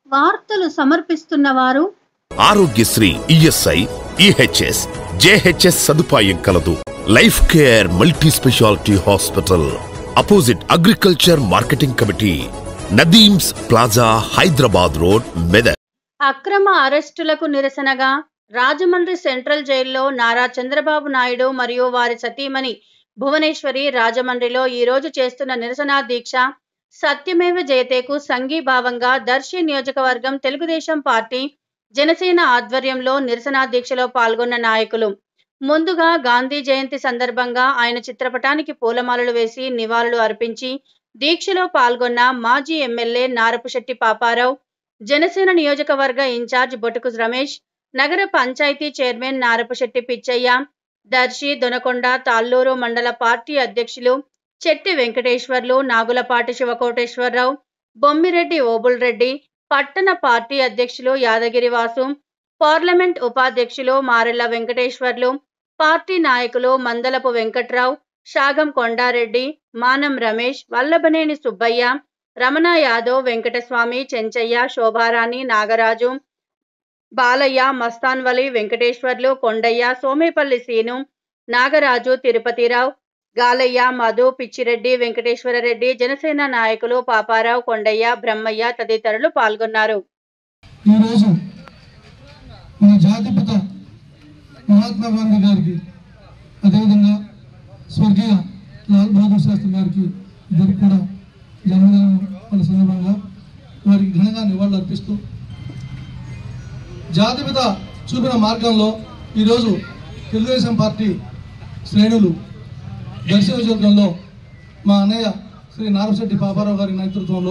వార్తలు సమర్పిస్తున్న వారు ఆరోగ్యశ్రీ ఈఎస్ఐ ఈహెచ్ఎస్ జేహెచ్ఎస్ సదుపాయం కలదు life care multi speciality hospital opposite agriculture marketing committee Nadeem's plaza Hyderabad road Medak అక్రమ అరెస్టులకు నిరసనగా రాజమండ్రి సెంట్రల్ జైల్లో నారా చంద్రబాబు నాయుడు మరియు వారి సతీమణి భువనేశ్వరి రాజమండ్రిలో ఈ రోజు చేస్తున్న నిరసన దీక్ష సత్యమేవ జయతేకు సంఘీభావంగా దర్శి నియోజకవర్గం తెలుగుదేశం పార్టీ జనసేన ఆధ్వర్యంలో నిరసన దీక్షలో పాల్గొన్న నాయకులు ముందుగా గాంధీ జయంతి సందర్భంగా ఆయన చిత్రపటానికి పూలమాలలు వేసి నివాళులు అర్పించి దీక్షలో పాల్గొన్న మాజీ ఎమ్మెల్యే నారపుశెట్టి పాపారావు జనసేన నియోజకవర్గ ఇన్ఛార్జ్ బొటుకు రమేష్ నగర పంచాయతీ చైర్మన్ నారపశెట్టి పిచ్చయ్య దర్శి దొనకొండ తాళ్ళూరు మండల పార్టీ అధ్యక్షులు చెట్టి వెంకటేశ్వర్లు నాగులపాటి శివకోటేశ్వరరావు బొమ్మిరెడ్డి ఓబుల్ రెడ్డి పట్టణ పార్టీ అధ్యక్షులు యాదగిరి వాసు పార్లమెంట్ ఉపాధ్యక్షులు మారెల్ల వెంకటేశ్వర్లు పార్టీ నాయకులు మందలపు వెంకట్రావు షాగం కొండారెడ్డి మానం రమేష్ వల్లభనేని సుబ్బయ్య రమణ యాదవ్ వెంకటస్వామి చెంచయ్య శోభారాణి నాగరాజు బాలయ్య మస్తాన్వలి వెంకటేశ్వర్లు కొండయ్య సోమేపల్లి సీను నాగరాజు తిరుపతిరావు గాలయ్య మధు పిచ్చిరెడ్డి వెంకటేశ్వరరెడ్డి జనసేన నాయకులు పాపారావు కొండయ్య బ్రహ్మయ్య తదితరులు పాల్గొన్నారు ఈరోజు మన జాతిపిత మహాత్మా గాంధీ గారికి అదేవిధంగా స్వర్గీయ లాల్ బహదూర్ శాస్త్రి గారికి ఇద్దరికి కూడా జన్మదినం వాళ్ళ సందర్భంగా వారికి ఘనంగా నివాళులు అర్పిస్తూ జాతిపిత చూపిన మార్గంలో ఈరోజు తెలుగుదేశం పార్టీ శ్రేణులు దర్శన నియోజకవర్గంలో మా అన్నయ్య శ్రీ నారశెట్టి పాపారావు గారి నేతృత్వంలో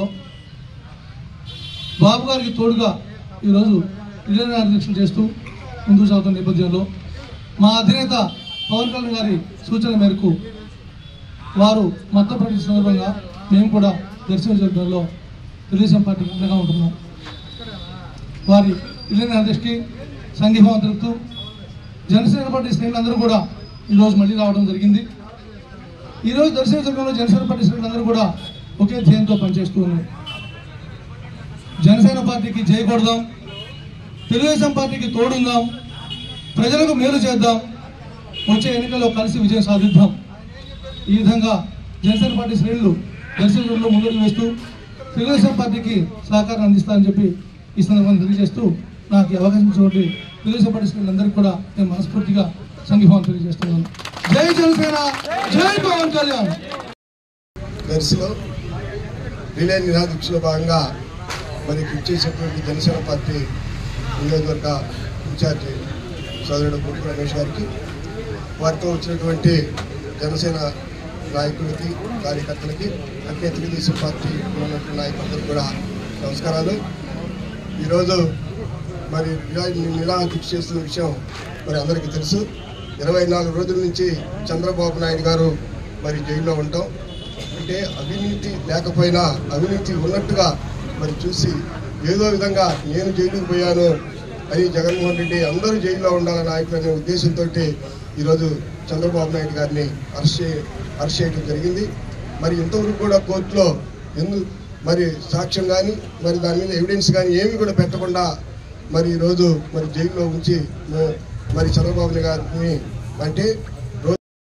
బాబు గారికి తోడుగా ఈరోజు రిలే అధ్యక్షులు చేస్తూ ముందుకు సాగుతున్న నేపథ్యంలో మా అధినేత పవన్ కళ్యాణ్ గారి సూచన మేరకు వారు మద్దతు ప్రకటించిన సందర్భంగా మేము కూడా దర్శన నియోజకవర్గంలో తెలుగుదేశం పార్టీకి అండగా ఉంటున్నాం వారి రిలే అధ్యక్షుకి సంఘీభావం తెలుపుతూ జనసేన పార్టీ శ్రేణులందరూ కూడా ఈరోజు మళ్ళీ రావడం జరిగింది ఈరోజు దర్శన నియోజకవర్గంలో జనసేన పార్టీ శ్రేణులందరూ కూడా ఒకే ధ్యేయంతో పనిచేస్తూ ఉన్నారు జనసేన పార్టీకి చేయకూడదాం తెలుగుదేశం పార్టీకి తోడుందాం ప్రజలకు మేలు చేద్దాం వచ్చే ఎన్నికల్లో కలిసి విజయం సాధిద్దాం ఈ విధంగా జనసేన పార్టీ శ్రేణులు దర్శకుల్లో ముందడుగు వేస్తూ తెలుగుదేశం పార్టీకి సహకారం అందిస్తారని చెప్పి ఈ సందర్భంగా తెలియజేస్తూ నాకు ఈ అవకాశం ఇచ్చినటువంటి తెలుగుదేశం పార్టీ శ్రేణులందరికీ కూడా నేను మనస్ఫూర్తిగా సంఘీభావం తెలియజేస్తున్నాను జై జనసేన జై పవన్ కళ్యాణ్ దర్శిలో రిలే నిరాదీక్షలో భాగంగా మరి ఇచ్చేసినటువంటి జనసేన పార్టీ నియోజకవర్గ ఇన్ఛార్జి సోదరుడు బుట్టు రమేష్ గారికి వారితో వచ్చినటువంటి జనసేన నాయకులకి కార్యకర్తలకి అట్లే తెలుగుదేశం పార్టీ ఉన్నటువంటి నాయకులందరికీ కూడా నమస్కారాలు ఈరోజు మరి నిలా దీక్ష చేస్తున్న విషయం మరి అందరికీ తెలుసు ఇరవై నాలుగు రోజుల నుంచి చంద్రబాబు నాయుడు గారు మరి జైల్లో ఉంటాం అంటే అవినీతి లేకపోయినా అవినీతి ఉన్నట్టుగా మరి చూసి ఏదో విధంగా నేను జైలుకు పోయాను అని జగన్మోహన్ రెడ్డి అందరూ జైల్లో ఉండాలన్న నాయకులు అనే ఉద్దేశంతో ఈరోజు చంద్రబాబు నాయుడు గారిని అరెస్ట్ చే అరెస్ట్ చేయడం జరిగింది మరి ఇంతవరకు కూడా కోర్టులో ఎందు మరి సాక్ష్యం కానీ మరి దాని మీద ఎవిడెన్స్ కానీ ఏమీ కూడా పెట్టకుండా మరి ఈరోజు మరి జైల్లో ఉంచి మ- మరి చంద్రబాబు గారిని అంటే